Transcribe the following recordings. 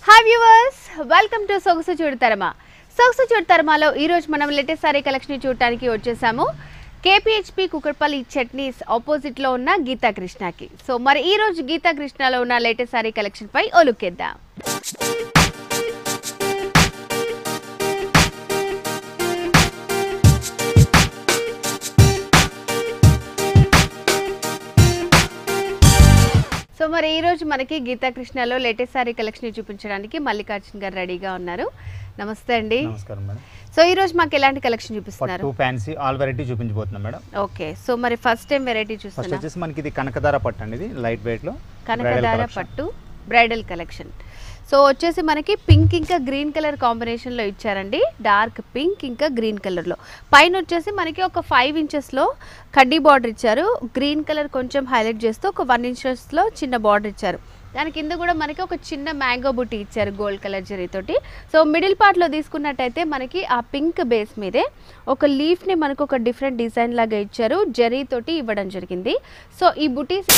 Hi viewers welcome to సొగసు చూడతరమా సొగసు చూడతరమాలో ఈరోజు మనం లేటెస్ట్ సారీ కలెక్షన్ చూడటానికి వచ్చేసాము కేపీహెచ్పి కుకట్పల్లి చట్నీస్ ఆపోజిట్లో ఉన్న గీతా కృష్ణకి సో మరి ఈ రోజు గీతా కృష్ణలో ఉన్న లేటెస్ట్ సారీ కలెక్షన్ పై ఓ లుక్ ఇద్దాం సో మరి ఈ రోజు మనకి గీతా కృష్ణలో లేటెస్ట్ సారీ కలెక్షన్ చూపించడానికి మల్లికార్జున్ గారు రెడీగా ఉన్నారు నమస్తే అండి నమస్కారం మేడం సో ఈ రోజు మాకు ఎలాంటి కలెక్షన్ చూపిస్తున్నారు పట్టు ఫ్యాన్సీ ఆల్ వెరైటీ చూపించబోతున్నాం మేడం ఓకే సో మరి ఫస్ట్ టైం వెరైటీ ఫస్ట్ చూస్తున్నా వచ్చేసి మనకి ఇది కనకదార పట్టు అండి ఇది లైట్ వెయిట్ లో కనకదార పట్టు బ్రైడల్ కలెక్షన్ సో వచ్చేసి మనకి పింక్ ఇంకా గ్రీన్ కలర్ కాంబినేషన్లో ఇచ్చారండి డార్క్ పింక్ ఇంకా గ్రీన్ కలర్లో పైన వచ్చేసి మనకి ఒక ఫైవ్ ఇంచెస్లో కడ్డీ బార్డర్ ఇచ్చారు గ్రీన్ కలర్ కొంచెం హైలైట్ చేస్తూ ఒక వన్ ఇంచెస్లో చిన్న బార్డర్ ఇచ్చారు దాని కింద కూడా మనకి ఒక చిన్న మ్యాంగో బుట్టి ఇచ్చారు గోల్డ్ కలర్ జరీతోటి సో మిడిల్ పార్ట్లో తీసుకున్నట్టయితే మనకి ఆ పింక్ బేస్ మీదే ఒక లీఫ్ని మనకు ఒక డిఫరెంట్ డిజైన్ లాగా ఇచ్చారు జరీతోటి ఇవ్వడం జరిగింది సో ఈ బుటీస్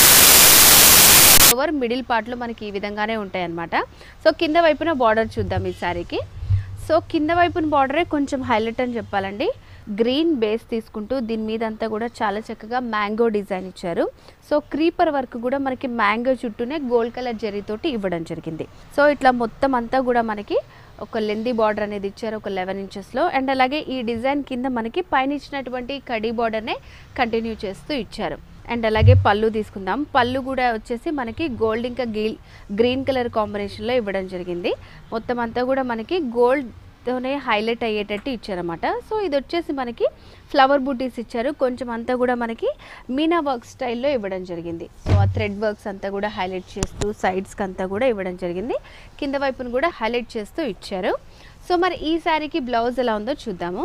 ఓవర్ మిడిల్ పార్ట్లో మనకి ఈ విధంగానే ఉంటాయి అన్నమాట సో కింద వైపున బార్డర్ చూద్దాం ఈ సారీకి సో కింద వైపున బార్డరే కొంచెం హైలైట్ అని చెప్పాలండి గ్రీన్ బేస్ తీసుకుంటూ దీని మీద అంతా కూడా చాలా చక్కగా మ్యాంగో డిజైన్ ఇచ్చారు సో క్రీపర్ వర్క్ కూడా మనకి మ్యాంగో చుట్టూనే గోల్డ్ కలర్ జరీతోటి ఇవ్వడం జరిగింది సో ఇట్లా మొత్తం అంతా కూడా మనకి ఒక లెందీ బార్డర్ అనేది ఇచ్చారు ఒక లెవెన్ ఇంచెస్లో అండ్ అలాగే ఈ డిజైన్ కింద మనకి పైన ఇచ్చినటువంటి కడీ బార్డర్నే కంటిన్యూ చేస్తూ ఇచ్చారు అండ్ అలాగే పళ్ళు తీసుకుందాం పళ్ళు కూడా వచ్చేసి మనకి గోల్డ్ ఇంకా గీల్ గ్రీన్ కలర్ కాంబినేషన్లో ఇవ్వడం జరిగింది మొత్తం అంతా కూడా మనకి గోల్డ్తోనే హైలైట్ అయ్యేటట్టు ఇచ్చారన్నమాట సో ఇది వచ్చేసి మనకి ఫ్లవర్ బూటీస్ ఇచ్చారు కొంచెం అంతా కూడా మనకి మీనా వర్క్ స్టైల్లో ఇవ్వడం జరిగింది సో ఆ థ్రెడ్ వర్క్స్ అంతా కూడా హైలైట్ చేస్తూ సైడ్స్కి అంతా కూడా ఇవ్వడం జరిగింది కింద వైపును కూడా హైలైట్ చేస్తూ ఇచ్చారు సో మరి ఈ శారీకి బ్లౌజ్ ఎలా ఉందో చూద్దాము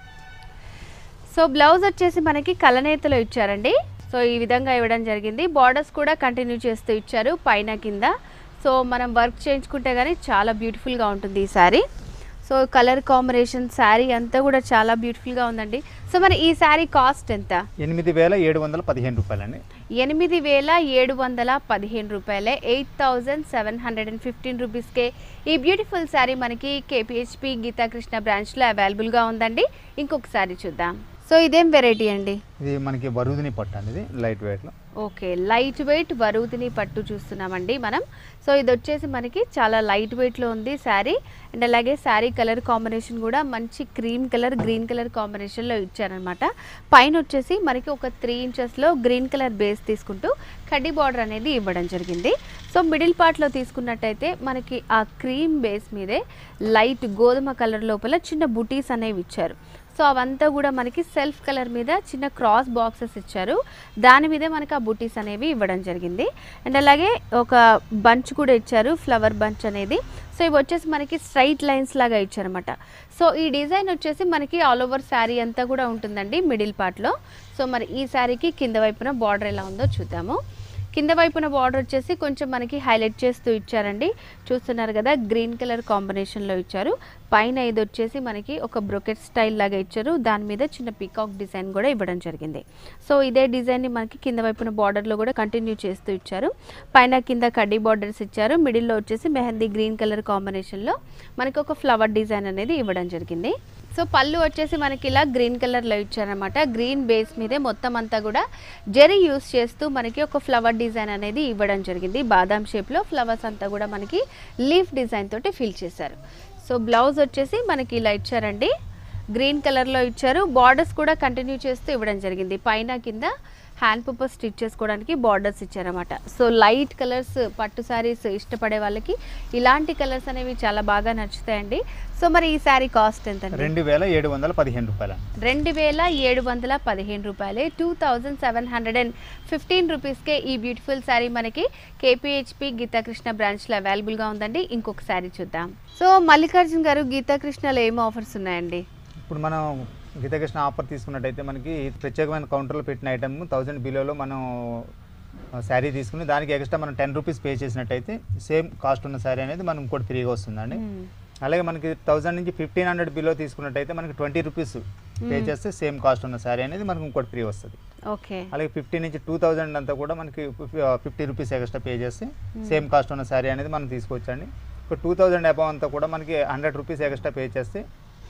సో బ్లౌజ్ వచ్చేసి మనకి కలనేతలో ఇచ్చారండి సో ఈ విధంగా ఇవ్వడం జరిగింది బార్డర్స్ కూడా కంటిన్యూ చేస్తూ ఇచ్చారు పైన కింద సో మనం వర్క్ చేయించుకుంటే కానీ చాలా బ్యూటిఫుల్గా ఉంటుంది ఈ sari so colour combination sari అంతా కూడా చాలా బ్యూటిఫుల్గా ఉందండి సో మరి ఈ శారీ కాస్ట్ ఎంత ఎనిమిది వేల ఏడు వందల పదిహేను రూపాయలండి ఎనిమిది వేల ఏడు వందల పదిహేను రూపాయలే eight thousand seven hundred and fifteen రూపీస్కే ఈ బ్యూటిఫుల్ శారీ మనకి కేపీహెచ్పి గీతాకృష్ణ బ్రాంచ్లో అవైలబుల్గా ఉందండి ఇంకొక శారీ చూద్దాం సో ఇదేం వెరైటీ అండి ఇది మనకి బరువుదిని పట్టు అండి ఇది లైట్ వెయిట్ లో ఓకే లైట్ వెయిట్ వరుదిని పట్టు చూస్తున్నామండి మనం సో ఇది వచ్చేసి మనకి చాలా లైట్ వెయిట్లో ఉంది శారీ అండ్ అలాగే శారీ కలర్ కాంబినేషన్ కూడా మంచి క్రీమ్ కలర్ గ్రీన్ కలర్ కాంబినేషన్లో ఇచ్చారనమాట పైన వచ్చేసి మనకి ఒక త్రీ ఇంచెస్లో గ్రీన్ కలర్ బేస్ తీసుకుంటూ కడ్డీ బార్డర్ అనేది ఇవ్వడం జరిగింది సో మిడిల్ పార్ట్లో తీసుకున్నట్టయితే మనకి ఆ క్రీమ్ బేస్ మీదే లైట్ గోధుమ కలర్ లోపల చిన్న బుటీస్ అనేవి ఇచ్చారు సో అవంతా కూడా మనకి సెల్ఫ్ కలర్ మీద చిన్న క్రాస్ బాక్సెస్ ఇచ్చారు దాని మీదే మనకి ఆ బుటీస్ అనేవి ఇవ్వడం జరిగింది అండ్ అలాగే ఒక బంచ్ కూడా ఇచ్చారు ఫ్లవర్ బంచ్ అనేది సో ఇవి వచ్చేసి మనకి స్ట్రైట్ లైన్స్ లాగా ఇచ్చారన్నమాట సో ఈ డిజైన్ వచ్చేసి మనకి ఆల్ ఓవర్ శారీ అంతా కూడా ఉంటుందండి మిడిల్ పార్ట్లో సో మరి ఈ శారీకి కింద వైపున బార్డర్ ఎలా ఉందో చూద్దాము కింద వైపున బార్డర్ వచ్చేసి కొంచెం మనకి హైలైట్ చేస్తూ ఇచ్చారండి చూస్తున్నారు కదా గ్రీన్ కలర్ కాంబినేషన్లో ఇచ్చారు పైన ఇది వచ్చేసి మనకి ఒక బ్రొకెట్ స్టైల్ లాగా ఇచ్చారు దాని మీద చిన్న పీకాక్ డిజైన్ కూడా ఇవ్వడం జరిగింది సో ఇదే డిజైన్ని మనకి కింద వైపున బార్డర్లో కూడా కంటిన్యూ చేస్తూ ఇచ్చారు పైన కింద కడ్డీ బార్డర్స్ ఇచ్చారు మిడిల్లో వచ్చేసి మెహందీ గ్రీన్ కలర్ కాంబినేషన్లో మనకి ఒక ఫ్లవర్ డిజైన్ అనేది ఇవ్వడం జరిగింది సో పళ్ళు వచ్చేసి మనకి ఇలా గ్రీన్ కలర్లో ఇచ్చారనమాట గ్రీన్ బేస్ మీదే మొత్తం అంతా కూడా జెరీ యూస్ చేస్తూ మనకి ఒక ఫ్లవర్ డిజైన్ అనేది ఇవ్వడం జరిగింది బాదాం షేప్లో ఫ్లవర్స్ అంతా కూడా మనకి లీఫ్ డిజైన్ తోటి ఫిల్ చేశారు సో బ్లౌజ్ వచ్చేసి మనకి ఇలా ఇచ్చారండి గ్రీన్ కలర్లో ఇచ్చారు బార్డర్స్ కూడా కంటిన్యూ చేస్తూ ఇవ్వడం జరిగింది పైన కింద హ్యాండ్ పేపర్ స్టిచ్ చేసుకోవడానికి బార్డర్స్ ఇచ్చారన్నమాట సో లైట్ కలర్స్ పట్టు శారీస్ ఇష్టపడే వాళ్ళకి ఇలాంటి కలర్స్ అనేవి చాలా బాగా నచ్చుతాయండి సో మరి ఈ శారీ కాస్ట్ ఎంత రెండు వేల ఏడు వందల పదిహేను రూపాయలండి రెండు వేల ఏడు వందల పదిహేను రూపాయలే two thousand seven hundred and fifteen రూపీస్కే ఈ బ్యూటిఫుల్ శారీ మనకి కేపీహెచ్పి గీతాకృష్ణ బ్రాంచ్లో అవైలబుల్గా ఉందండి ఇంకొక శారీ చూద్దాం సో మల్లికార్జున్ గారు గీతాకృష్ణలో ఏం ఆఫర్స్ ఉన్నాయండి ఇప్పుడు మనం గీతకృష్ణ ఆఫర్ తీసుకున్నట్టయితే మనకి ప్రత్యేకమైన కౌంటర్లో పెట్టిన ఐటమ్ థౌజండ్ బిలోలో మనం శారీ తీసుకుని దానికి ఎక్స్ట్రా మనం టెన్ రూపీస్ పే చేసినట్టయితే సేమ్ కాస్ట్ ఉన్న శారీ అనేది మనం ఇంకోటి ఫ్రీగా వస్తుందండి మ్మ్. అలాగే మనకి థౌసండ్ నుంచి ఫిఫ్టీన్ హండ్రెడ్ బిలో తీసుకున్నట్టయితే మనకి ట్వంటీ రూపీస్ పే చేస్తే సేమ్ కాస్ట్ ఉన్న శారీ అనేది మనకి ఇంకోటి ఫ్రీ వస్తుంది ఓకే అలాగే ఫిఫ్టీ నుంచి టూ థౌజండ్ అంతా కూడా మనకి ఫిఫ్టీ రూపీస్ ఎక్స్ట్రా పే చేస్తే సేమ్ కాస్ట్ ఉన్న శారీ అనేది మనం తీసుకోవచ్చండి ఇప్పుడు టూ థౌజండ్ అబౌవ్ అంతా కూడా మనకి హండ్రెడ్ రూపీస్ ఎక్స్ట్రా పే చేస్తే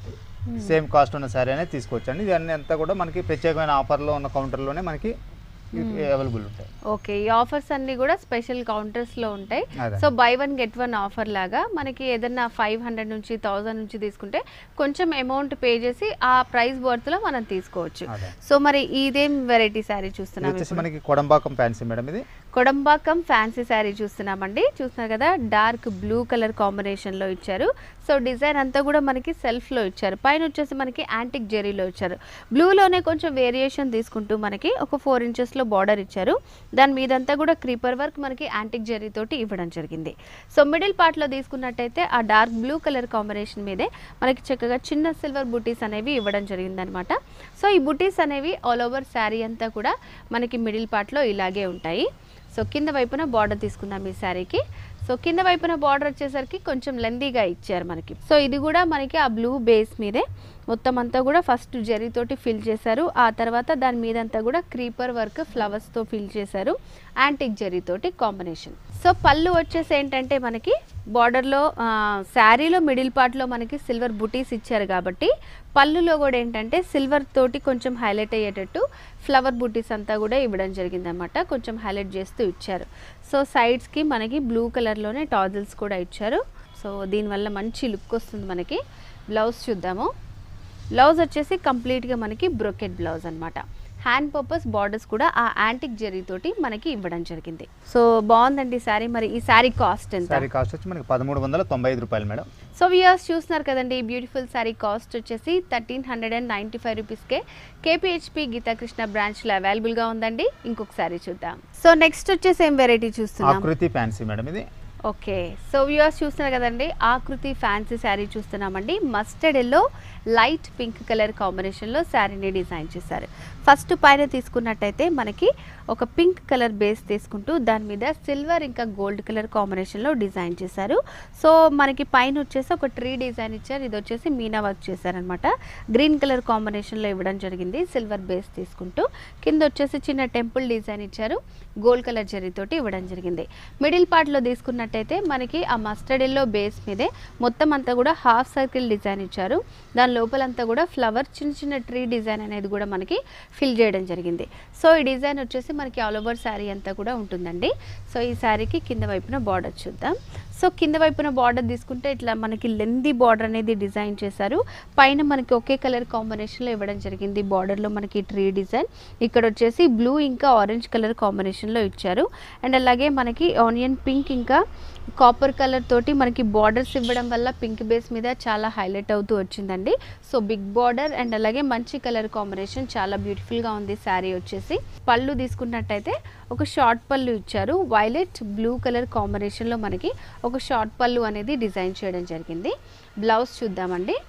సేమ్ కాస్ట్ ఉన్న శారీ అనేది తీసుకోవచ్చు అండి ఇవన్నీ అంతా కూడా మనకి ప్రత్యేకమైన ఆఫర్లో ఉన్న కౌంటర్లోనే మనకి అవైలబుల్ ఉంటాయి ఓకే ఈ ఆఫర్స్ అన్ని కూడా స్పెషల్ కౌంటర్స్ లో ఉంటాయి అదే. So buy one get one offer లాగా మనకి ఏదన్నా ఫైవ్ హండ్రెడ్ నుంచి థౌసండ్ నుంచి తీసుకుంటే కొంచెం అమౌంట్ పే చేసి ఆ ప్రైస్ వర్త్ లో మనం తీసుకోవచ్చు అదే. సో మరి ఇదేం వెరైటీ శారీ ఇది చూస్తున్నాం వచ్చేసి ఇప్పుడు? మనకి కొడంబాకం ఫ్యాన్సీ మేడం ఇది కొడంబాకం ఫ్యాన్సీ శారీ చూస్తున్నామండి చూస్తున్నారు కదా డార్క్ బ్లూ కలర్ కాంబినేషన్ లో ఇచ్చారు సో డిజైన్ అంతా కూడా మనకి సెల్ఫ్ లో ఇచ్చారు పైన వచ్చేసి మనకి యాంటిక్ జెరీలో ఇచ్చారు బ్లూలోనే కొంచెం వేరియేషన్ తీసుకుంటూ మనకి ఒక ఫోర్ ఇంచెస్ లో బార్డర్ ఇచ్చారు దాని మీదంతా కూడా క్రీపర్ వర్క్ మనకి యాంటిక్ జెరీ తోటి ఇవ్వడం జరిగింది సో మిడిల్ పార్ట్ లో తీసుకున్నట్టయితే ఆ డార్క్ బ్లూ కలర్ కాంబినేషన్ మీదే మనకి చక్కగా చిన్న సిల్వర్ బుటీస్ అనేవి ఇవ్వడం జరిగింది అనమాట సో ఈ బుటీస్ అనేవి ఆల్ ఓవర్ శారీ అంతా కూడా మనకి మిడిల్ పార్ట్ లో ఇలాగే ఉంటాయి సో కింద వైపున బార్డర్ తీసుకుందాం ఈ శారీకి సో కింద వైపున బార్డర్ వచ్చేసరికి కొంచెం లెందీగా ఇచ్చారు మనకి సో ఇది కూడా మనకి ఆ బ్లూ బేస్ మీదే మొత్తం అంతా కూడా ఫస్ట్ జరీతోటి ఫిల్ చేశారు ఆ తర్వాత దాని మీదంతా కూడా క్రీపర్ వర్క్ ఫ్లవర్స్తో ఫిల్ చేశారు యాంటిక్ జరీతోటి కాంబినేషన్ సో పళ్ళు వచ్చేసి ఏంటంటే మనకి బార్డర్లో శారీలో మిడిల్ పార్ట్లో మనకి సిల్వర్ బుటీస్ ఇచ్చారు కాబట్టి పళ్ళులో కూడా ఏంటంటే సిల్వర్ తోటి కొంచెం హైలైట్ అయ్యేటట్టు ఫ్లవర్ బుటీస్ అంతా కూడా ఇవ్వడం జరిగిందనమాట కొంచెం హైలైట్ చేస్తూ ఇచ్చారు సో సైడ్స్కి మనకి బ్లూ కలర్లోనే టాజిల్స్ కూడా ఇచ్చారు సో దీనివల్ల మంచి లుక్ వస్తుంది మనకి బ్లౌజ్ చూద్దాము బ్లౌజ్ వచ్చేసి కంప్లీట్గా మనకి బ్రొకెట్ బ్లౌజ్ అన్నమాట హ్యాండ్ పర్పస్ బార్డర్స్ కూడా ఆ యాంటిక్ జరీ తోటి మనకి ఇవ్వడం జరిగింది సో బాగుందండి శారీ మరి ఈ శారీ కాస్ట్ ఎంత శారీ కాస్ట్ వచ్చి మనకి పదమూడు వందల తొంభై ఐదు రూపాయలు మేడం సో వ్యూయర్స్ చూస్తున్నారు కదండి బ్యూటిఫుల్ శారీ కాస్ట్ వచ్చేసి thirteen hundred and ninety five రూపీస్కే కేపీహెచ్పి గీతాకృష్ణ బ్రాంచ్లో అవైలబుల్గా ఉందండి ఇంకొక శారీ చూద్దాం సో నెక్స్ట్ వచ్చేసి ఏం వెరైటీ చూస్తున్నాం ఆకృతి ఫ్యాన్సీ మేడం ఇది ఓకే సో వ్యూవర్స్ చూస్తున్నారు కదండి ఆకృతి ఫ్యాన్సీ శారీ చూస్తున్నామండి mustard yellow light pink colour కాంబినేషన్లో శారీని డిజైన్ చేశారు ఫస్ట్ పైన తీసుకున్నట్టయితే మనకి ఒక పింక్ కలర్ బేస్ తీసుకుంటూ దాని మీద సిల్వర్ ఇంకా గోల్డ్ కలర్ కాంబినేషన్లో డిజైన్ చేశారు సో మనకి పైన వచ్చేసి ఒక ట్రీ డిజైన్ ఇచ్చారు ఇది వచ్చేసి మీనా వర్క్ చేశారనమాట గ్రీన్ కలర్ కాంబినేషన్లో ఇవ్వడం జరిగింది సిల్వర్ బేస్ తీసుకుంటూ కింద వచ్చేసి చిన్న టెంపుల్ డిజైన్ ఇచ్చారు గోల్డ్ కలర్ జరీతోటి ఇవ్వడం జరిగింది మిడిల్ పార్ట్లో తీసుకున్నట్టయితే మనకి ఆ మస్టర్డ్ ఎల్లో బేస్ మీదే మొత్తం అంతా కూడా హాఫ్ సర్కిల్ డిజైన్ ఇచ్చారు దాని లోపలంతా కూడా ఫ్లవర్ చిన్న చిన్న ట్రీ డిజైన్ అనేది కూడా మనకి ఫిల్ చేయడం జరిగింది సో ఈ డిజైన్ వచ్చేసి మనకి ఆల్ ఓవర్ శారీ అంతా కూడా ఉంటుందండి సో ఈ శారీకి కింద వైపున బార్డర్ చూద్దాం సో కింద వైపున బార్డర్ తీసుకుంటే ఇట్లా మనకి లెందీ బార్డర్ అనేది డిజైన్ చేశారు పైన మనకి ఒకే కలర్ కాంబినేషన్లో ఇవ్వడం జరిగింది బార్డర్లో మనకి ట్రీ డిజైన్ ఇక్కడ వచ్చేసి బ్లూ ఇంకా ఆరెంజ్ కలర్ కాంబినేషన్లో ఇచ్చారు అండ్ అలాగే మనకి ఆనియన్ పింక్ ఇంకా కాపర్ కలర్ తోటి మనకి బార్డర్స్ ఇవ్వడం వల్ల పింక్ బేస్ మీద చాలా హైలైట్ అవుతూ వచ్చిందండి సో బిగ్ బార్డర్ అండ్ అలాగే మంచి కలర్ కాంబినేషన్ చాలా బ్యూటిఫుల్గా ఉంది శారీ వచ్చేసి పళ్ళు తీసుకున్నట్టయితే ఒక షార్ట్ పళ్ళు ఇచ్చారు వైలెట్ బ్లూ కలర్ కాంబినేషన్లో మనకి ఒక షార్ట్ పళ్ళు అనేది డిజైన్ చేయడం జరిగింది బ్లౌజ్ చూద్దామండి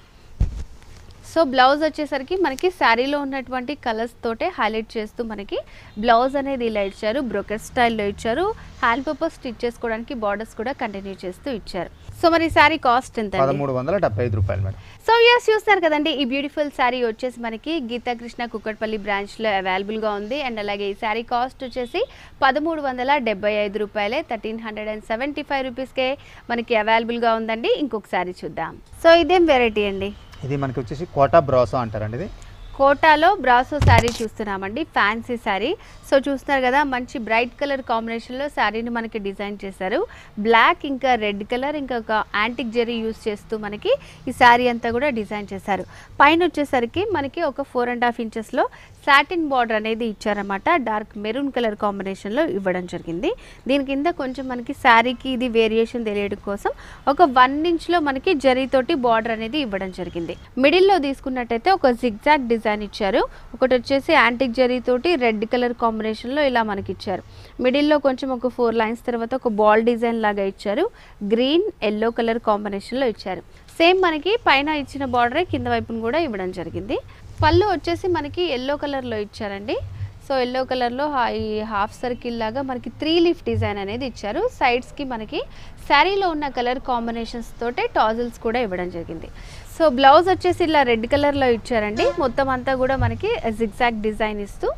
సో బ్లౌజ్ వచ్చేసరికి మనకి శారీలో ఉన్నటువంటి కలర్స్ తోటే హైలైట్ చేస్తూ మనకి బ్లౌజ్ అనేది ఇలా ఇచ్చారు బ్రోకెట్ స్టైల్లో ఇచ్చారు హ్యాండ్ పేపర్ స్టిచ్ చేసుకోవడానికి బార్డర్స్ కూడా కంటిన్యూ చేస్తూ ఇచ్చారు సో మరి శారీ కాస్ట్ ఎంత అండి? పదమూడు వందల డెబ్బై ఐదు రూపాయలు మేడం సో వ్యూస్ చూస్తారు కదండి ఈ బ్యూటిఫుల్ శారీ వచ్చేసి మనకి గీతాకృష్ణ కుక్కట్పల్లి బ్రాంచ్లో అవైలబుల్గా ఉంది అండ్ అలాగే ఈ శారీ కాస్ట్ వచ్చేసి పదమూడు వందల డెబ్బై ఐదు రూపాయలే thirteen hundred and seventy five రూపీస్కే మనకి అవైలబుల్గా ఉందండి ఇంకొక శారీ చూద్దాం సో ఇదేం వెరైటీ అండి ఇది మనకి వచ్చేసి కోటా బ్రాసో అంటారండి ఇది కోటాలో బ్రాసో శారీ చూస్తున్నామండి ఫ్యాన్సీ శారీ సో చూస్తున్నారు కదా మంచి బ్రైట్ కలర్ కాంబినేషన్లో శారీని మనకి డిజైన్ చేశారు బ్లాక్ ఇంకా రెడ్ కలర్ ఇంకా ఒక యాంటిక్ జెరీ యూస్ చేస్తూ మనకి ఈ శారీ అంతా కూడా డిజైన్ చేశారు పైన వచ్చేసరికి మనకి ఒక ఫోర్ అండ్ హాఫ్ ఇంచెస్లో సాటిన్ బార్డర్ అనేది ఇచ్చారన్నమాట డార్క్ మెరూన్ కలర్ కాంబినేషన్లో ఇవ్వడం జరిగింది దీని కింద కొంచెం మనకి శారీకి ఇది వేరియేషన్ తెలియడం కోసం ఒక వన్ ఇంచ్లో మనకి జరీతోటి బార్డర్ అనేది ఇవ్వడం జరిగింది మిడిల్లో తీసుకున్నట్టయితే ఒక జిగ్జాగ్ డిజైన్ ఇచ్చారు ఒకటి వచ్చేసి యాంటిక్ జరీతోటి రెడ్ కలర్ కాంబినేషన్లో ఇలా మనకి ఇచ్చారు మిడిల్లో కొంచెం ఒక ఫోర్ లైన్స్ తర్వాత ఒక బాల్ డిజైన్ లాగా ఇచ్చారు గ్రీన్ ఎల్లో కలర్ కాంబినేషన్లో ఇచ్చారు సేమ్ మనకి పైన ఇచ్చిన బార్డరే కింద వైపున కూడా ఇవ్వడం జరిగింది పళ్ళు వచ్చేసి మనకి ఎల్లో కలర్లో ఇచ్చారండి సో ఎల్లో కలర్లో ఈ హాఫ్ సర్కిల్ లాగా మనకి త్రీ లీఫ్ డిజైన్ అనేది ఇచ్చారు సైడ్స్కి మనకి శారీలో ఉన్న కలర్ కాంబినేషన్స్ తోటే టాజిల్స్ కూడా ఇవ్వడం జరిగింది సో బ్లౌజ్ వచ్చేసి ఇలా రెడ్ కలర్లో ఇచ్చారండి మొత్తం అంతా కూడా మనకి జిగ్జాగ్ డిజైన్ ఇస్తూ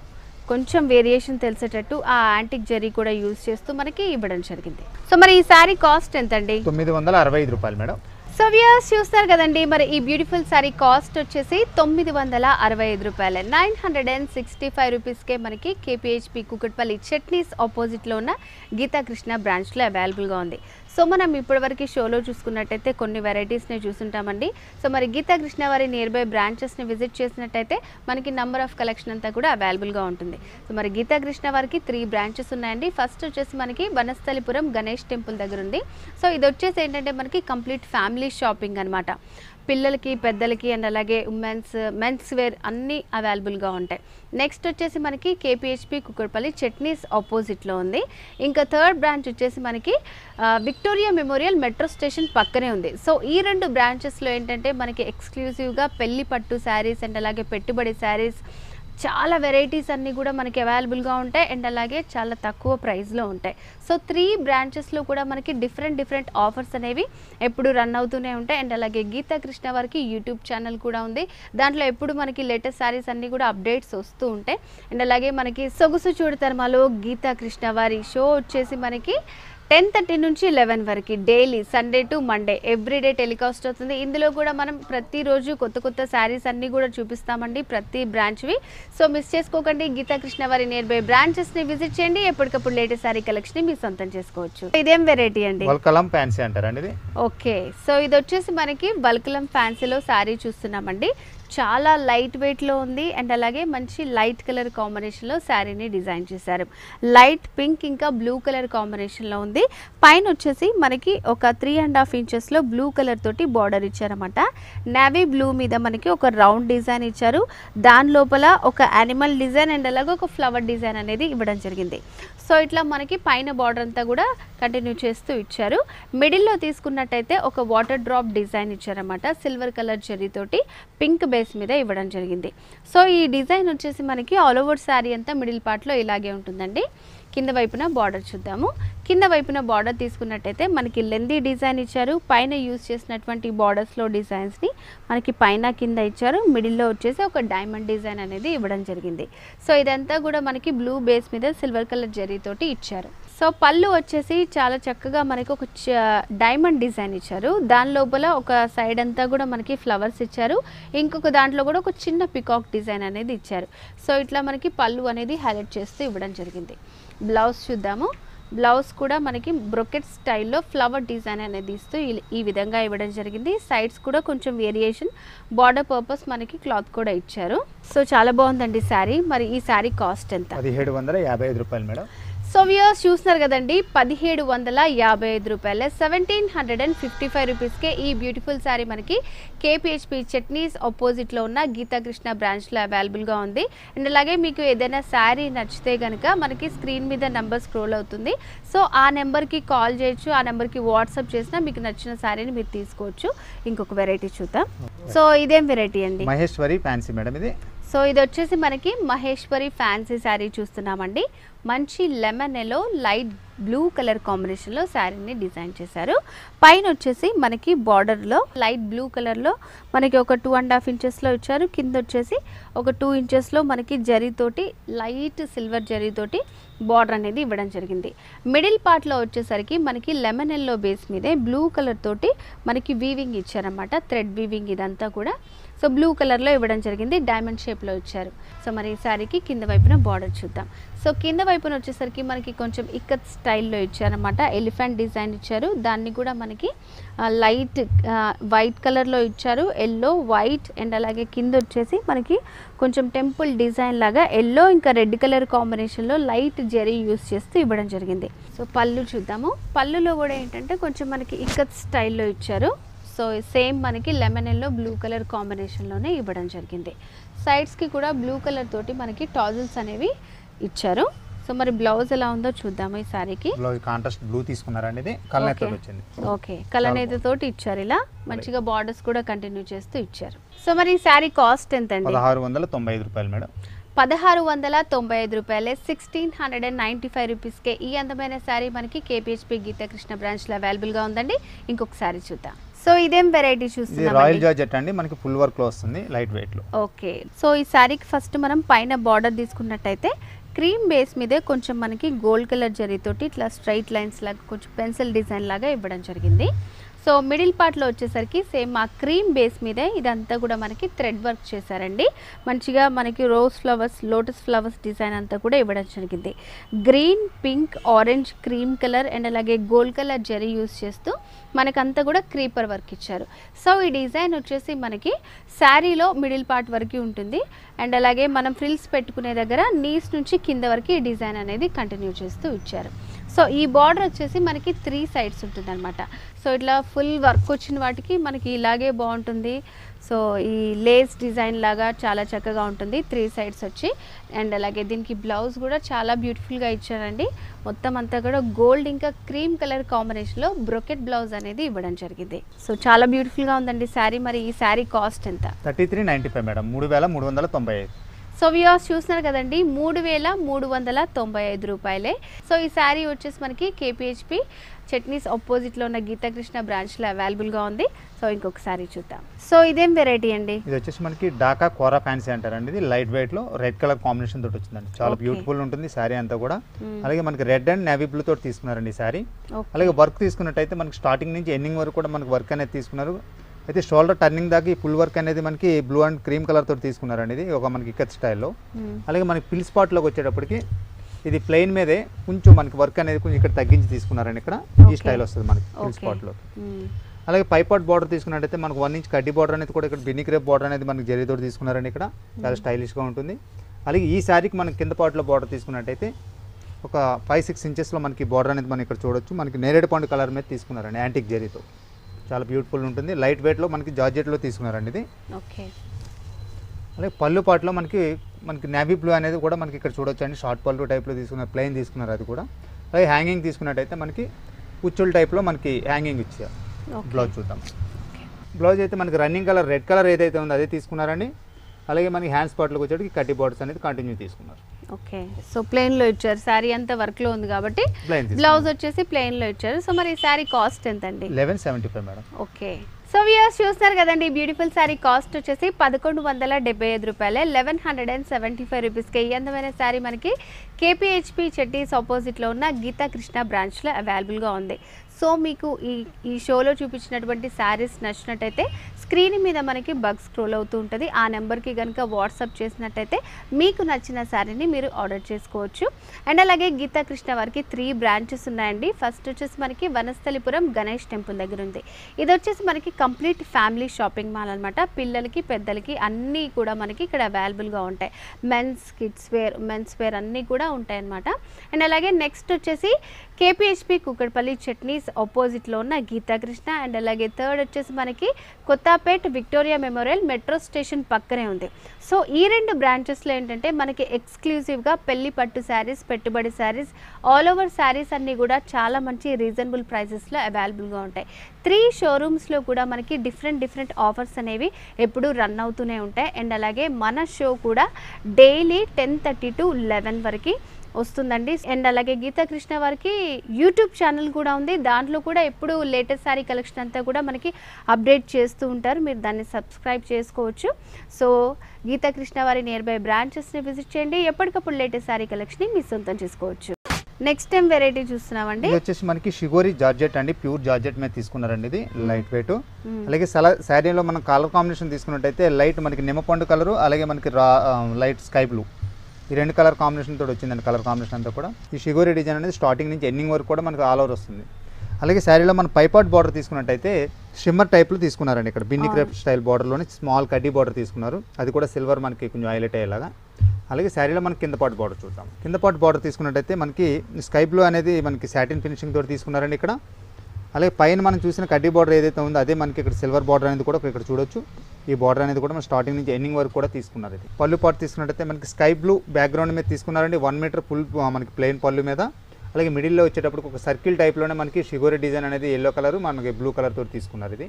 కొంచెం వేరియేషన్ తెలిసేటట్టు ఆ యాంటిక్ జరీ కూడా యూజ్ చేస్తూ మనకి ఇవ్వడం జరిగింది సో మరి ఈ శారీ కాస్ట్ ఎంతండి తొమ్మిది వందల అరవై ఐదు రూపాయలు మేడం సో వ్యూయర్స్ చూస్తారు కదండి మరి ఈ బ్యూటిఫుల్ సారీ కాస్ట్ వచ్చేసి తొమ్మిది వందల అరవై ఐదు రూపాయలు nine hundred and sixty five రూపీస్కే మనకి కేపీహెచ్పి కుకట్పల్లి చట్నీస్ ఆపోజిట్లో ఉన్న గీతా కృష్ణ బ్రాంచ్లో అవైలబుల్గా ఉంది సో మనం ఇప్పటివరకు షోలో చూసుకున్నట్టయితే కొన్ని వెరైటీస్ని చూసుంటామండి సో మరి గీతా కృష్ణ వారి నియర్ బై బ్రాంచెస్ని విజిట్ చేసినట్టయితే మనకి నంబర్ ఆఫ్ కలెక్షన్ అంతా కూడా అవైలబుల్గా ఉంటుంది సో మరి గీతా కృష్ణ వారికి త్రీ బ్రాంచెస్ ఉన్నాయండి ఫస్ట్ వచ్చేసి మనకి వనస్థలిపురం గణేష్ టెంపుల్ దగ్గర ఉంది సో ఇది వచ్చేసి ఏంటంటే మనకి కంప్లీట్ ఫ్యామిలీ షాపింగ్ అనమాట పిల్లలకి పెద్దలకి అండ్ అలాగే ఉమెన్స్ మెన్స్ వేర్ అన్నీ అవైలబుల్గా ఉంటాయి నెక్స్ట్ వచ్చేసి మనకి కేపీహెచ్పి కుక్కడపల్లి చట్నీస్ ఆపోజిట్లో ఉంది ఇంకా థర్డ్ బ్రాంచ్ వచ్చేసి మనకి ఆ, విక్టోరియా మెమోరియల్ మెట్రో స్టేషన్ పక్కనే ఉంది సో ఈ రెండు బ్రాంచెస్లో ఏంటంటే మనకి ఎక్స్క్లూజివ్గా పెళ్లి పట్టు శారీస్ అండ్ అలాగే పెట్టుబడి శారీస్ చాలా వెరైటీస్ అన్నీ కూడా మనకి అవైలబుల్గా ఉంటాయి అండ్ అలాగే చాలా తక్కువ ప్రైస్లో ఉంటాయి సో త్రీ బ్రాంచెస్లో కూడా మనకి డిఫరెంట్ డిఫరెంట్ ఆఫర్స్ అనేవి ఎప్పుడు రన్ అవుతూనే ఉంటాయి అండ్ అలాగే గీతా కృష్ణ వారికి యూట్యూబ్ ఛానల్ కూడా ఉంది దాంట్లో ఎప్పుడు మనకి లేటెస్ట్ సారీస్ అన్నీ కూడా అప్డేట్స్ వస్తూ ఉంటాయి అండ్ అలాగే మనకి సొగుసు చూడతర్మలో గీతా కృష్ణ వారి షో వచ్చేసి మనకి టెన్ థర్టీ నుంచి లెవెన్ వరకు daily Sunday to Monday everyday telecast అవుతుంది ఇందులో కూడా మనం ప్రతిరోజు కొత్త కొత్త శారీస్ అన్నీ కూడా చూపిస్తామండి ప్రతి బ్రాంచ్వి సో మిస్ చేసుకోకండి గీతా కృష్ణ వారి నియర్ బై బ్రాంచెస్ని విజిట్ చేయండి ఎప్పటికప్పుడు లేటెస్ట్ శారీ కలెక్షన్ మీ సొంతం చేసుకోవచ్చు ఇదేం వెరైటీ అండి వల్కలం ఫ్యాన్సీ అంటారండి ఇది ఓకే సో ఇది వచ్చేసి మనకి బల్కలం ఫ్యాన్సీలో శారీ చూస్తున్నామండి చాలా లైట్ వెయిట్లో ఉంది అండ్ అలాగే మంచి లైట్ కలర్ కాంబినేషన్లో శారీని డిజైన్ చేశారు లైట్ పింక్ ఇంకా బ్లూ కలర్ కాంబినేషన్లో ఉంది పైన వచ్చేసి మనకి ఒక త్రీ అండ్ హాఫ్ ఇంచెస్లో బ్లూ కలర్ తోటి బార్డర్ ఇచ్చారన్నమాట నావీ బ్లూ మీద మనకి ఒక రౌండ్ డిజైన్ ఇచ్చారు దాని లోపల ఒక యానిమల్ డిజైన్ అండ్ అలాగే ఒక ఫ్లవర్ డిజైన్ అనేది ఇవ్వడం జరిగింది సో ఇట్లా మనకి పైన బార్డర్ అంతా కూడా కంటిన్యూ చేస్తూ ఇచ్చారు మిడిల్లో తీసుకున్నట్టయితే ఒక వాటర్ డ్రాప్ డిజైన్ ఇచ్చారన్నమాట సిల్వర్ కలర్ జరీతోటి పింక్ బేస్ మీద ఇవ్వడం జరిగింది సో ఈ డిజైన్ వచ్చేసి మనకి ఆల్ ఓవర్ శారీ అంతా మిడిల్ పార్ట్లో ఇలాగే ఉంటుందండి కింద వైపున బార్డర్ చూద్దాము కింద వైపున బార్డర్ తీసుకున్నట్టయితే మనకి లెందీ డిజైన్ ఇచ్చారు పైన యూస్ చేసినటువంటి బార్డర్స్లో డిజైన్స్ని మనకి పైన కింద ఇచ్చారు మిడిల్లో వచ్చేసి ఒక డైమండ్ డిజైన్ అనేది ఇవ్వడం జరిగింది సో ఇదంతా కూడా మనకి బ్లూ బేస్ మీద సిల్వర్ కలర్ జరీతోటి ఇచ్చారు సో పళ్ళు వచ్చేసి చాలా చక్కగా మనకి ఒక చ- డైమండ్ డిజైన్ ఇచ్చారు దాని లోపల ఒక సైడ్ అంతా కూడా మనకి ఫ్లవర్స్ ఇచ్చారు ఇంకొక దాంట్లో కూడా ఒక చిన్న పికాక్ డిజైన్ అనేది ఇచ్చారు సో ఇట్లా మనకి పళ్ళు అనేది హైలైట్ చేస్తూ ఇవ్వడం జరిగింది బ్లౌజ్ చూద్దాము బ్లౌజ్ కూడా మనకి బ్రొకెట్ స్టైల్లో ఫ్లవర్ డిజైన్ అనేది ఇస్తూ ఈ- ఈ విధంగా ఇవ్వడం జరిగింది సైడ్స్ కూడా కొంచెం వేరియేషన్ బార్డర్ పర్పస్ మనకి క్లాత్ కూడా ఇచ్చారు సో చాలా బాగుందండి శారీ మరి ఈ శారీ కాస్ట్ ఎంత పదిహేడు వందల యాభై ఐదు రూపాయలు మేడం సో వ్యూయర్స్ చూస్తున్నారు కదండి పదిహేడు వందల యాభై ఐదు రూపాయల seventeen hundred and fifty five రూపీస్కే ఈ బ్యూటిఫుల్ శారీ మనకి కేపీహెచ్పి చట్నీస్ ఆపోజిట్లో ఉన్న గీతాకృష్ణ బ్రాంచ్లో అవైలబుల్గా ఉంది అండ్ అలాగే మీకు ఏదైనా శారీ నచ్చితే కనుక మనకి స్క్రీన్ మీద నెంబర్ స్క్రోల్ అవుతుంది సో ఆ నెంబర్కి కాల్ చేయొచ్చు ఆ నెంబర్కి వాట్సాప్ చేసినా మీకు నచ్చిన శారీని మీరు తీసుకోవచ్చు ఇంకొక వెరైటీ చూద్దాం సో ఇదేం వెరైటీ అండి మహేశ్వరి ఫ్యాన్సీ మేడం ఇది సో ఇది వచ్చేసి మనకి మహేశ్వరి ఫ్యాన్సీ శారీ చూస్తున్నామండి మంచి lemon yellow light blue colour కాంబినేషన్లో శారీని డిజైన్ చేశారు పైన వచ్చేసి మనకి బార్డర్లో లైట్ బ్లూ కలర్లో మనకి ఒక టూ అండ్ హాఫ్ ఇంచెస్లో ఇచ్చారు కింద వచ్చేసి ఒక టూ ఇంచెస్లో మనకి జరీతోటి లైట్ సిల్వర్ జరీతోటి బార్డర్ అనేది ఇవ్వడం జరిగింది మిడిల్ పార్ట్లో వచ్చేసరికి మనకి లెమన్ ఎల్లో బేస్ మీదే బ్లూ కలర్ తోటి మనకి వీవింగ్ ఇచ్చారన్నమాట థ్రెడ్ వీవింగ్ ఇదంతా కూడా సో బ్లూ కలర్లో ఇవ్వడం జరిగింది డైమండ్ షేప్లో ఇచ్చారు సో మరి ఈ శారీకి కింద వైపున బార్డర్ చూద్దాం సో కింద వైపున వచ్చేసరికి మనకి కొంచెం ఇక్కత్ స్టైల్లో ఇచ్చారనమాట ఎలిఫెంట్ డిజైన్ ఇచ్చారు దాన్ని కూడా మనకి ఆ, లైట్ ఆ, వైట్ కలర్లో ఇచ్చారు ఎల్లో వైట్ అండ్ అలాగే కింద వచ్చేసి మనకి కొంచెం టెంపుల్ డిజైన్ లాగా ఎల్లో ఇంకా రెడ్ కలర్ కాంబినేషన్లో లైట్ జెరీ యూస్ చేస్తూ ఇవ్వడం జరిగింది సో పళ్ళు చూద్దాము పళ్ళులో కూడా ఏంటంటే కొంచెం మనకి ఇక్కత్ స్టైల్లో ఇచ్చారు సో సేమ్ మనకి లెమన్ ఎల్లో బ్లూ కలర్ కాంబినేషన్లోనే ఇవ్వడం జరిగింది సైడ్స్కి కూడా బ్లూ కలర్ తోటి మనకి టాజిల్స్ అనేవి ఇచ్చారు సో మరి బ్లౌజ్ ఎలా ఉందో చూద్దాము ఈ శారీకి బ్లౌజ్ కాంట్రాస్ట్ బ్లూ తీసుకున్నారండి ఇది కళ్ళనెత్తో Okay. వచ్చింది ఓకే కలనేత తోటి ఇచ్చారు ఇలా మంచిగా బార్డర్స్ కూడా కంటిన్యూ చేస్తూ ఇచ్చారు సో మరి ఈ శారీ కాస్ట్ ఎంత అండి పదహారు వందల తొంభై ఐదు రూపాయలు మేడం పదహారు వందల తొంభై ఐదు రూపాయలే sixteen hundred and ninety five రూపీస్కే ఈ అందమైన శారీ మనకి కేపీహెచ్పి గీతాకృష్ణ బ్రాంచ్లో అవైలబుల్గా ఉందండి ఇంకొక శారీ చూద్దాం సో ఇదేం వెరైటీ ఇది రాయల్ చూస్తున్నాం జార్జెట్ అండి మనకి ఫుల్ వర్క్ లో వస్తుంది లైట్ వెయిట్ లో ఓకే సో ఈ శారీకి ఫస్ట్ మనం పైన బార్డర్ తీసుకున్నట్టయితే క్రీమ్ బేస్ మీదే కొంచెం మనకి గోల్డ్ కలర్ జరీతోటి ఇట్లా స్ట్రైట్ లైన్స్ లాగా కొంచెం పెన్సిల్ డిజైన్ లాగా ఇవ్వడం జరిగింది సో మిడిల్ పార్ట్లో వచ్చేసరికి సేమ్ ఆ క్రీమ్ బేస్ మీదే ఇదంతా కూడా మనకి థ్రెడ్ వర్క్ చేశారండి మంచిగా మనకి rose flowers lotus flowers design అంతా కూడా ఇవ్వడం జరిగింది green pink orange cream colour and అలాగే గోల్డ్ కలర్ జరీ యూస్ చేస్తూ మనకంతా కూడా క్రీపర్ వర్క్ ఇచ్చారు సో ఈ డిజైన్ వచ్చేసి మనకి శారీలో మిడిల్ పార్ట్ వరకు ఉంటుంది అండ్ అలాగే మనం ఫ్రిల్స్ పెట్టుకునే దగ్గర నీస్ నుంచి కింద వరకు ఈ డిజైన్ అనేది కంటిన్యూ చేస్తూ ఇచ్చారు సో ఈ బార్డర్ వచ్చేసి మనకి త్రీ సైడ్స్ ఉంటుందన్నమాట సో ఇట్లా ఫుల్ వర్క్ వచ్చిన వాటికి మనకి ఇలాగే బాగుంటుంది సో ఈ లేస్ డిజైన్ లాగా చాలా చక్కగా ఉంటుంది త్రీ సైడ్స్ వచ్చి అండ్ అలాగే దీనికి బ్లౌజ్ కూడా చాలా బ్యూటిఫుల్గా ఇచ్చారండి మొత్తం అంతా కూడా గోల్డ్ ఇంకా క్రీమ్ కలర్ కాంబినేషన్లో బ్రొకెట్ బ్లౌజ్ అనేది ఇవ్వడం జరిగింది సో చాలా బ్యూటిఫుల్గా ఉందండి శారీ మరి ఈ శారీ కాస్ట్ ఎంత thirty three ninety five madam మూడు వేల మూడు వందల తొంభై ఐదు సో వ్యూవర్స్ చూస్తున్నారు కదండి మూడు వేల మూడు వందల తొంభై ఐదు రూపాయలే సో ఈ శారీ వచ్చేసి మనకి కేపీహెచ్పి చట్నీస్ ఆపోజిట్లో ఉన్న గీతాకృష్ణ బ్రాంచ్లో అవైలబుల్గా ఉంది సో ఇంకొక శారీ చూద్దాం సో ఇదేం వెరైటీ అండి ఇది వచ్చేసి మనకి డాకా కోరా ఫ్యాన్సీ అంటారండి ఇది లైట్ వెయిట్ లో రెడ్ కలర్ కాంబినేషన్ తోటి వచ్చిందండి చాలా Okay. బ్యూటిఫుల్ ఉంటుంది శారీ అంతా కూడా మ్మ్. అలాగే మనకి రెడ్ అండ్ నేవీ బ్లూ తోటి తీసుకున్నారండి ఈ శారీ ఓకే అలాగే వర్క్ తీసుకున్నట్టయితే మనకి స్టార్టింగ్ నుంచి ఎండింగ్ వరకు కూడా మనకి వర్క్ అనేది తీసుకున్నారు అయితే షోల్డర్ టర్నింగ్ దాకా ఈ ఫుల్ వర్క్ అనేది మనకి బ్లూ అండ్ క్రీమ్ కలర్ తోటి తీసుకున్నారండి ఇది ఒక మనకి ఇక్కత్ స్టైల్లో మ్మ్. అలాగే మనకి పిల్ స్పాట్లోకి వచ్చేటప్పటికి ఇది ప్లెయిన్ మీదే కొంచెం మనకి వర్క్ అనేది కొంచెం ఇక్కడ తగ్గించి తీసుకున్నారండి ఇక్కడ ఈ Okay. స్టైల్ వస్తుంది మనకి పిల్ ఓకే స్పాట్లో మ్మ్. అలాగే పైపాట్ బార్డర్ తీసుకున్నట్టయితే మనకు వన్ ఇంచ్ కడ్డీ బార్డర్ అనేది కూడా ఇక్కడ బిన్ని క్రేప్ బార్డర్ అనేది మనకి జరీతోటి తీసుకున్నారండి ఇక్కడ చాలా స్టైలిష్గా ఉంటుంది అలాగే ఈ శారీకి మనం కింద పార్ట్లో బార్డర్ తీసుకున్నట్టయితే ఒక ఫైవ్ సిక్స్ ఇంచెస్లో మనకి బార్డర్ అనేది మనం ఇక్కడ చూడొచ్చు మనకి నేరేడు పండు కలర్ మీద తీసుకున్నారండి యాంటిక్ జరీతో చాలా బ్యూటిఫుల్ ఉంటుంది లైట్ వెయిట్లో మనకి జార్జెట్లో తీసుకున్నారండి ఇది ఓకే అలాగే పళ్ళు పాటలో మనకి మనకి నేవీ బ్లూ అనేది కూడా మనకి ఇక్కడ చూడొచ్చు అండి షార్ట్ పళ్ళు టైప్లో తీసుకున్నారు ప్లెయిన్ తీసుకున్నారు అది కూడా అలాగే హ్యాంగింగ్ తీసుకున్నట్టయితే మనకి కుచ్చుల టైప్లో మనకి హ్యాంగింగ్ ఇచ్చారు ఓకే బ్లౌజ్ చూద్దాం ఓకే. బ్లౌజ్ అయితే మనకి రన్నింగ్ కలర్ రెడ్ కలర్ ఏదైతే ఉందో అదే తీసుకున్నారండి అలాగే మనకి హ్యాండ్స్ పార్ట్లోకి వచ్చేటికి కట్టి బార్డర్స్ అనేది కంటిన్యూ తీసుకున్నారు ఓకే సో ప్లెయిన్లో ఇచ్చారు శారీ అంతా వర్క్లో ఉంది కాబట్టి ప్లెయిన్ బ్లౌజ్ వచ్చేసి ప్లెయిన్లో ఇచ్చారు సో మరి ఈ శారీ కాస్ట్ ఎంత అండి eleven seventy five madam okay so viewers చూస్తున్నారు కదండి బ్యూటిఫుల్ శారీ కాస్ట్ వచ్చేసి పదకొండు వందల డెబ్బై ఐదు రూపాయలే eleven hundred and seventy five రూపీస్కి ఈ అందమైన శారీ మనకి కేపీహెచ్పి చెట్టీస్ ఆపోజిట్లో ఉన్న గీతా కృష్ణ బ్రాంచ్లో అవైలబుల్గా ఉంది సో మీకు ఈ ఈ షోలో చూపించినటువంటి శారీస్ నచ్చినట్టయితే స్క్రీన్ మీద మనకి బగ్ స్క్రోల్ అవుతూ ఉంటుంది ఆ నెంబర్కి కనుక వాట్సాప్ చేసినట్టయితే మీకు నచ్చిన శారీని మీరు ఆర్డర్ చేసుకోవచ్చు అండ్ అలాగే గీతా కృష్ణ వారికి త్రీ బ్రాంచెస్ ఉన్నాయండి ఫస్ట్ వచ్చేసి మనకి వనస్థలిపురం గణేష్ టెంపుల్ దగ్గర ఉంది ఇది వచ్చేసి మనకి కంప్లీట్ ఫ్యామిలీ షాపింగ్ మాల్ అనమాట పిల్లలకి పెద్దలకి అన్నీ కూడా మనకి ఇక్కడ అవైలబుల్గా ఉంటాయి men's kids wear men's wear అన్నీ కూడా ఉంటాయి అనమాట అండ్ అలాగే నెక్స్ట్ వచ్చేసి కేపీహెచ్పి కుక్కడపల్లి చట్నీస్ ఆపోజిట్లో ఉన్న గీతాకృష్ణ అండ్ అలాగే థర్డ్ వచ్చేసి మనకి Kothapet Victoria Memorial metro station పక్కనే ఉంది సో ఈ రెండు బ్రాంచెస్లో ఏంటంటే మనకి ఎక్స్క్లూజివ్గా పెళ్లి పట్టు శారీస్ పెట్టుబడి శారీస్ ఆల్ ఓవర్ శారీస్ అన్నీ కూడా చాలా మంచి రీజనబుల్ ప్రైసెస్లో అవైలబుల్గా ఉంటాయి త్రీ షోరూమ్స్లో కూడా మనకి డిఫరెంట్ డిఫరెంట్ ఆఫర్స్ అనేవి ఎప్పుడూ రన్ అవుతూనే ఉంటాయి అండ్ అలాగే మన షో కూడా daily ten thirty to eleven వరకు వస్తుందండి అండ్ అలాగే గీతా కృష్ణ వారికి యూట్యూబ్ ఛానల్ కూడా ఉంది దాంట్లో కూడా ఎప్పుడు లేటెస్ట్ శారీ కలెక్షన్ అంతా కూడా మనకి అప్డేట్ చేస్తూ ఉంటారు మీరు దాన్ని సబ్స్క్రైబ్ చేసుకోవచ్చు సో గీతా కృష్ణ వారి నియర్ బై బ్రాంచెస్ని విజిట్ చేయండి ఎప్పటికప్పుడు లేటెస్ట్ శారీ కలెక్షన్ని మీ సొంతం చేసుకోవచ్చు నెక్స్ట్ టైం వెరైటీ చూస్తున్నామండి ఇది వచ్చేసి మనకి షిగోరి జార్జెట్ అండి ప్యూర్ జార్జెట్ మీద తీసుకున్నారండి ఇది లైట్ వెయిట్ మ్మ్. అలాగే సలా శారీలో మనం కలర్ కాంబినేషన్ తీసుకున్నట్టయితే లైట్ మనకి నిమ్మపండు కలరు అలాగే మనకి రా లైట్ స్కై బ్లూ ఈ రెండు కలర్ కాంబినేషన్ తోటి వచ్చిందండి కలర్ కాంబినేషన్ అంతా కూడా ఈ షిగోరి డిజైన్ అనేది స్టార్టింగ్ నుంచి ఎండింగ్ వరకు కూడా మనకి ఆల్ ఓవర్ వస్తుంది అలాగే శారీలో మనం పైపాట్ బార్డర్ తీసుకున్నట్టయితే షిమ్మర్ టైప్లో తీసుకున్నారండి ఇక్కడ బిన్ని అవును. క్రేప్ స్టైల్ బార్డర్లోని స్మాల్ కడ్డీ బార్డర్ తీసుకున్నారు అది కూడా సిల్వర్ మనకి కొంచెం హైలైట్ అయ్యేలాగా అలాగే శారీలో మనకి కింద పాటు బార్డర్ చూద్దాం కింద పాటు బార్డర్ తీసుకున్నట్టయితే మనకి స్కై బ్లూ అనేది మనకి సాటిన్ ఫినిషింగ్ తోటి తీసుకున్నారండి ఇక్కడ అలాగే పైన మనం చూసిన కడ్డీ బార్డర్ ఏదైతే ఉందో అదే మనకి ఇక్కడ సిల్వర్ బార్డర్ అనేది కూడా ఇక్కడ చూడొచ్చు ఈ బార్డర్ అనేది కూడా మన స్టార్టింగ్ నుంచి ఎండింగ్ వరకు కూడా తీసుకున్నారు ఇది పళ్ళు పాటు తీసుకున్నట్టయితే మనకి స్కై బ్లూ బ్యాక్గ్రౌండ్ మీద తీసుకున్నారండి వన్ మీటర్ ఫుల్ మనకి ప్లెయిన్ పళ్ళు మీద అలాగే మిడిల్లో వచ్చేటప్పుడు ఒక సర్కిల్ టైప్లోనే మనకి షిగోరి డిజైన్ అనేది ఎల్లో కలర్ మనకి బ్లూ కలర్ తోటి తీసుకున్నారు ఇది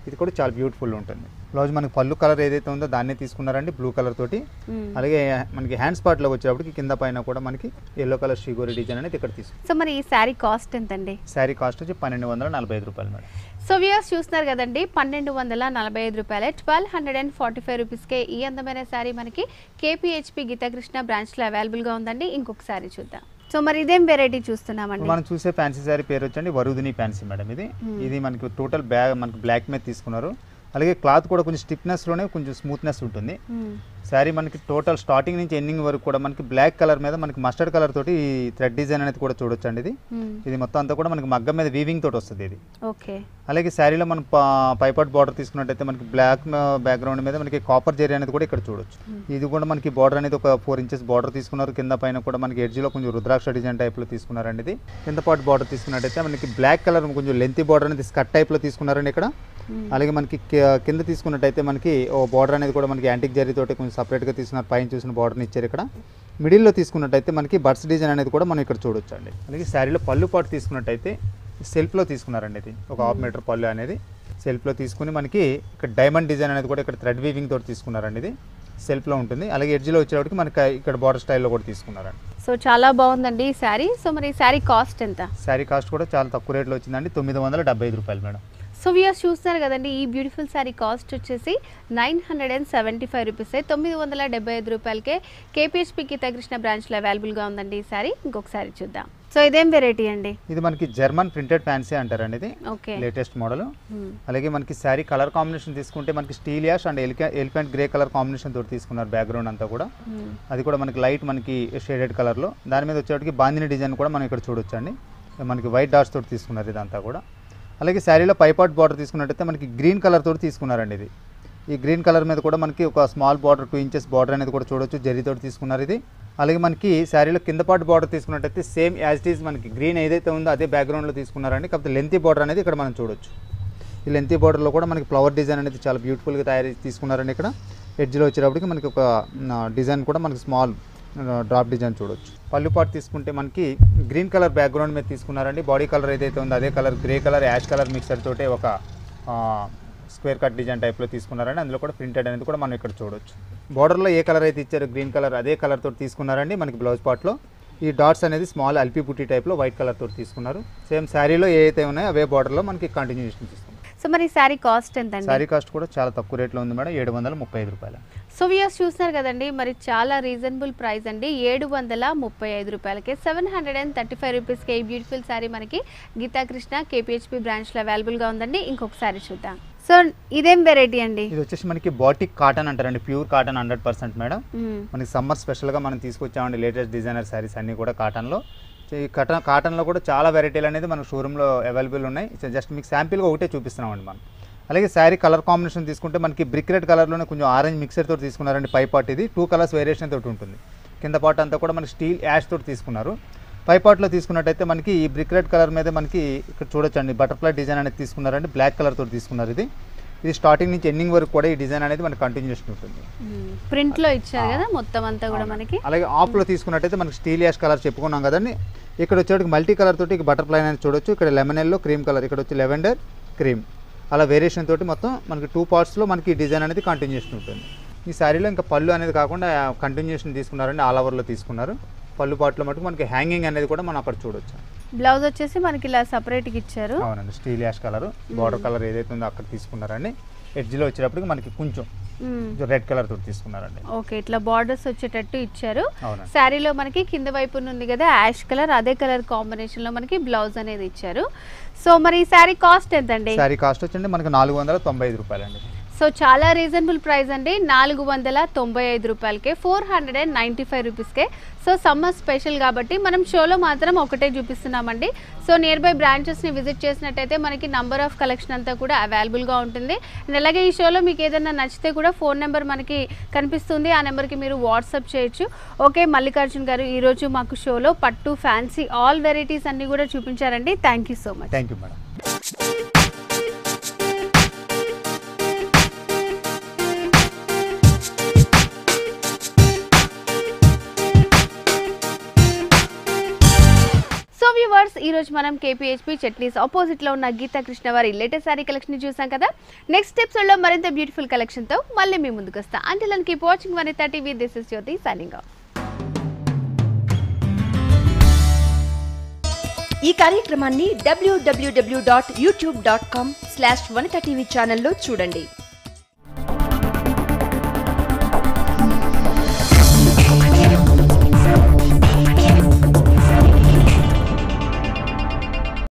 ఇది కూడా చాలా బ్యూటిఫుల్ ఉంటుంది బ్లౌజ్ మనకి పళ్ళు కలర్ ఏదైతే ఉందో దాన్నే తీసుకున్నారండి బ్లూ కలర్ తోటి మ్మ్. అలాగే మనకి హ్యాండ్ స్పాట్లోకి వచ్చేటప్పటికి కింద పైన కూడా మనకి ఎల్లో కలర్ షిగోరి డిజైన్ అనేది ఇక్కడ తీసుకుంటాం సో మరి ఈ శారీ కాస్ట్ ఎంతండి శారీ కాస్ట్ వచ్చి పన్నెండు వందల నలభై ఐదు రూపాయలు మేడం సో వ్యూయర్స్ చూస్తున్నారు కదండి పన్నెండు వందల నలభై ఐదు రూపాయలే twelve hundred and forty five రూపీస్కే ఈ అందమైన శారీ మనకి కేపీహెచ్పి గీతాకృష్ణ బ్రాంచ్లో అవైలబుల్గా ఉందండి ఇంకొక శారీ చూద్దాం సో మరి ఇదేం వెరైటీ చూస్తున్నామండి మనం చూసే ఫ్యాన్సీ శారీ పేరు వచ్చండి వరుదిని ఫ్యాన్సీ మేడం ఇది Hmm. ఇది మనకి టోటల్ బ్యాగ్ మనకి బ్లాక్ మీద తీసుకున్నారు అలాగే క్లాత్ కూడా కొంచెం స్టిఫ్నెస్లోనే కొంచెం స్మూత్నెస్ ఉంటుంది మ్మ్. శారీ మనకి టోటల్ స్టార్టింగ్ నుంచి ఎండింగ్ వరకు కూడా మనకి బ్లాక్ కలర్ మీద మనకి మస్టర్డ్ కలర్ తోటి థ్రెడ్ డిజైన్ అనేది కూడా చూడొచ్చు అండి ఇది మ్మ్. ఇది మొత్తం అంతా కూడా మనకి మగ్గం మీద వీవింగ్ తోటి వస్తుంది ఇది ఓకే అలాగే శారీలో మనం పా- పైపాట్ బార్డర్ తీసుకున్నట్టయితే మనకి బ్లాక్ బ్యాక్గ్రౌండ్ మీద మనకి కాపర్ జెరీ అనేది కూడా ఇక్కడ చూడొచ్చు ఇది కూడా మనకి బార్డర్ అనేది ఒక ఫోర్ ఇంచెస్ బార్డర్ తీసుకున్నారు కింద పైన కూడా మనకి ఎడ్జ్లో కొంచెం రుద్రాక్ష డిజైన్ టైప్లో తీసుకున్నారండి ఇది కింద పాటు బార్డర్ తీసుకున్నట్టయితే మనకి బ్లాక్ కలర్ కొంచెం లెంతీ బార్డర్ అనేది స్కట్ టైప్లో తీసుకున్నారండి ఇక్కడ మ్మ్. అలాగే మనకి కి- కింద తీసుకున్నట్టయితే మనకి ఓ బార్డర్ అనేది కూడా మనకి యాంటిక్ జరీ తోటి కొంచెం సపరేట్గా తీసుకున్నారు పైన చూసిన బార్డర్ని ఇచ్చారు ఇక్కడ మిడిల్లో తీసుకున్నట్టయితే మనకి బర్డ్స్ డిజైన్ అనేది కూడా మనం ఇక్కడ చూడొచ్చు అండి అలాగే శారీలో పళ్ళు పాటు తీసుకున్నట్టయితే సెల్ఫ్లో తీసుకున్నారండి ఇది ఒక హాఫ్ మీటర్ పళ్ళు అనేది సెల్ఫ్లో తీసుకుని మనకి ఇక్కడ డైమండ్ డిజైన్ అనేది కూడా ఇక్కడ థ్రెడ్ వీవింగ్ తోటి తీసుకున్నారండి ఇది సెల్ఫ్లో ఉంటుంది అలాగే ఎడ్జ్లో వచ్చేటప్పటికి మనకి ఇక్కడ బార్డర్ స్టైల్లో కూడా తీసుకున్నారండి సో చాలా బాగుందండి ఈ శారీ సో మరి ఈ శారీ కాస్ట్ ఎంత శారీ కాస్ట్ కూడా చాలా తక్కువ రేట్లో వచ్చిందండి తొమ్మిది వందల డెబ్బై ఐదు రూపాయలు మేడం సో వ్యూయర్స్ చూస్తున్నారు కదండి ఈ బ్యూటిఫుల్ శారీ కాస్ట్ వచ్చేసి nine hundred and seventy five rupees తొమ్మిది వందల డెబ్బై ఐదు రూపాయలకే కేపీహెచ్పి గీతాకృష్ణ బ్రాంచ్లో అవైలబుల్గా ఉందండి ఈ శారీ ఇంకొకసారి చూద్దాం సో ఇదేం వెరైటీ అండి ఇది మనకి జర్మన్ ప్రింటెడ్ ఫ్యాన్సీ అంటారండి ఇది ఓకే లేటెస్ట్ మోడల్ మ్మ్. అలాగే మనకి శారీ కలర్ కాంబినేషన్ తీసుకుంటే మనకి స్టీల్ యాష్ అండ్ ఎలిక ఎలిఫెంట్ గ్రే కలర్ కాంబినేషన్ తోటి తీసుకున్నారు బ్యాక్గ్రౌండ్ అంతా కూడా మ్మ్. అది కూడా మనకి లైట్ మనకి షేడెడ్ కలర్లో దాని మీద వచ్చేటికి బాందిని డిజైన్ కూడా మనం ఇక్కడ చూడొచ్చు అండి మనకి వైట్ డాట్స్ తోటి తీసుకున్నారు ఇదంతా కూడా అలాగే శారీలో పైపాట్ బార్డర్ తీసుకున్నట్టయితే మనకి గ్రీన్ కలర్ తోటి తీసుకున్నారండి ఇది ఈ గ్రీన్ కలర్ మీద కూడా మనకి ఒక small border two inches border అనేది కూడా చూడొచ్చు జరీతోటి తీసుకున్నారు ఇది అలాగే మనకి శారీలో కింద పాటు బార్డర్ తీసుకున్నట్టయితే సేమ్ యాజ్ ఇట్ ఈజ్ మనకి గ్రీన్ ఏదైతే ఉందో అదే బ్యాక్గ్రౌండ్లో తీసుకున్నారండి కాకపోతే లెంతీ బార్డర్ అనేది ఇక్కడ మనం చూడొచ్చు ఈ లెంతీ బార్డర్లో కూడా మనకి ఫ్లవర్ డిజైన్ అనేది చాలా బ్యూటిఫుల్గా తయారు చేసి తీసుకున్నారండి ఇక్కడ ఎడ్జ్లో వచ్చేటప్పటికి మనకి ఒక డిజైన్ కూడా మనకి స్మాల్ డ్రాప్ డిజైన్ చూడొచ్చు పళ్ళు పాటు తీసుకుంటే మనకి గ్రీన్ కలర్ బ్యాక్గ్రౌండ్ మీద తీసుకున్నారండి బాడీ కలర్ ఏదైతే ఉందో అదే colour grey colour ash colour mixer తోటే ఒక స్క్వేర్ కట్ డిజైన్ టైప్లో తీసుకున్నారండి అందులో కూడా ప్రింటెడ్ అనేది కూడా మనం ఇక్కడ చూడొచ్చు బార్డర్లో ఏ కలర్ అయితే ఇచ్చారో గ్రీన్ కలర్ అదే కలర్ తోటి తీసుకున్నారండి మనకి బ్లౌజ్ పార్ట్లో ఈ డాట్స్ అనేది స్మాల్ అల్పి బుట్టి టైప్లో వైట్ కలర్ తోటి తీసుకున్నారు సేమ్ శారీలో ఏ అయితే ఉన్నాయో అవే బార్డర్లో మనకి కంటిన్యూషన్ తీసుకున్నారు సో మరి ఈ శారీ కాస్ట్ ఎంతండి శారీ కాస్ట్ కూడా చాలా తక్కువ రేట్లో ఉంది మేడం ఏడు వందల ముప్పై ఐదు రూపాయలు సో వ్యూయర్స్ చూస్తున్నారు కదండి మరి చాలా రీజనబుల్ ప్రైస్ అండి ఏడు వందల ముప్పై ఐదు రూపాయలకి seven hundred and thirty five రూపీస్కి ఈ బ్యూటిఫుల్ శారీ మనకి గీతాకృష్ణ కేపీహెచ్పి బ్రాంచ్లో అవైలబుల్గా ఉందండి ఇంకొక శారీ చూద్దాం సో ఇదేం వెరైటీ అండి ఇది వచ్చేసి మనకి బాటిక్ కాటన్ అంటారండి pure cotton hundred percent madam మ్మ్. మనకి సమ్మర్ స్పెషల్గా మనం తీసుకొచ్చామండి లేటెస్ట్ డిజైనర్ శారీస్ అన్నీ కూడా కాటన్లో సో ఈ కాటన్ కాటన్లో కూడా చాలా వెరైటీలు అనేది మన షోరూంలో అవైలబుల్ ఉన్నాయి సో జస్ట్ మీకు శాంపిల్గా ఒకటే చూపిస్తున్నామండి మనం అలాగే శారీ కలర్ కాంబినేషన్ తీసుకుంటే మనకి బ్రిక్ రెడ్ కలర్లోనే కొంచెం ఆరెంజ్ మిక్సర్ తోటి తీసుకున్నారండి పై పార్ట్ ఇది టూ కలర్స్ వేరియేషన్ తోటి ఉంటుంది కింద పార్ట్ అంతా కూడా మనకి స్టీల్ యాష్ తోటి తీసుకున్నారు పై పార్ట్లో తీసుకున్నట్టయితే మనకి ఈ బ్రిక్ రెడ్ కలర్ మీద మనకి ఇక్కడ చూడొచ్చండి బటర్ఫ్లై డిజైన్ అనేది తీసుకున్నారండి బ్లాక్ కలర్ తోటి తీసుకున్నారు ఇది ఇది స్టార్టింగ్ నుంచి ఎండింగ్ వరకు కూడా ఈ డిజైన్ అనేది మనకి కంటిన్యూషన్ ఉంటుంది మ్మ్. ప్రింట్లో ఇచ్చారు కదా మొత్తం అంతా కూడా మనకి అలాగే ఆఫ్లో తీసుకున్నట్టయితే మనకి స్టీల్ యాష్ కలర్ చెప్పుకున్నాం కదండి ఇక్కడ వచ్చేటికి మల్టీ కలర్ తోటి బటర్ఫ్లై అనేది చూడొచ్చు ఇక్కడ లెమన్ ఎల్లో క్రీమ్ కలర్ ఇక్కడ వచ్చి లెవెండర్ క్రీమ్ అలా వేరియేషన్ తోటి మొత్తం మనకి టూ పార్ట్స్లో మనకి ఈ డిజైన్ అనేది కంటిన్యూషన్ ఉంటుంది ఈ శారీలో ఇంకా పళ్ళు అనేది కాకుండా కంటిన్యూషన్ తీసుకున్నారండి ఆల్ ఓవర్లో తీసుకున్నారు పళ్ళు పాటలో మటుకు మనకి హ్యాంగింగ్ అనేది కూడా మనం అక్కడ చూడొచ్చు బ్లౌజ్ వచ్చేసి మనకి ఇలా సపరేట్గా ఇచ్చారు అవునండి steel ash colour border colour ఏదైతే ఉందో అక్కడ తీసుకున్నారండి ఎడ్జ్లో వచ్చేటప్పటికి మనకి కొంచెం మ్మ్. రెడ్ కలర్ తోటి తీసుకున్నారండి ఓకే ఇట్లా బార్డర్స్ వచ్చేటట్టు ఇచ్చారు అవునండి శారీలో మనకి కింద వైపు ఉంది కదా యాష్ కలర్ అదే కలర్ కాంబినేషన్ లో మనకి బ్లౌజ్ అనేది ఇచ్చారు సో మరి ఈ శారీ కాస్ట్ ఎంతండి శారీ కాస్ట్ వచ్చండి మనకి నాలుగు వందల తొంభై ఐదు రూపాయలండి సో చాలా రీజనబుల్ ప్రైస్ అండి నాలుగు వందల తొంభై ఐదు రూపాయలకే four hundred and ninety five రూపీస్కే సో సమ్మర్ స్పెషల్ కాబట్టి మనం షోలో మాత్రం ఒకటే చూపిస్తున్నామండి సో నియర్ బై బ్రాంచెస్ని విజిట్ చేసినట్టయితే మనకి నంబర్ ఆఫ్ కలెక్షన్ అంతా కూడా అవైలబుల్గా ఉంటుంది అండ్ అలాగే ఈ షోలో మీకు ఏదైనా నచ్చితే కూడా ఫోన్ నెంబర్ మనకి కనిపిస్తుంది ఆ నెంబర్కి మీరు వాట్సాప్ చేయొచ్చు ఓకే మల్లికార్జున్ గారు ఈరోజు మాకు షోలో పట్టు ఫ్యాన్సీ ఆల్ వెరైటీస్ అన్నీ కూడా చూపించారండి thank you so much thank you madam so viewers ఈ రోజు మనం కేపీహెచ్పి చట్నీస్ ఆపోజిట్ లో ఉన్న గీతా కృష్ణ వారి లేటెస్ట్ సారీ కలెక్షన్ ని చూసాం కదా నెక్స్ట్ ఎపిసోడ్ లో మరింత బ్యూటిఫుల్ కలెక్షన్ తో మళ్ళీ మీ ముందుకు వస్తా అంటే keep watching Vanitha TV this is Jyothi signing off ఈ కార్యక్రమాన్ని డబ్ల్యూడబ్ల్యూడబ్ల్యూ dot YouTube dot com slash Vanitha TV ఛానల్లో చూడండి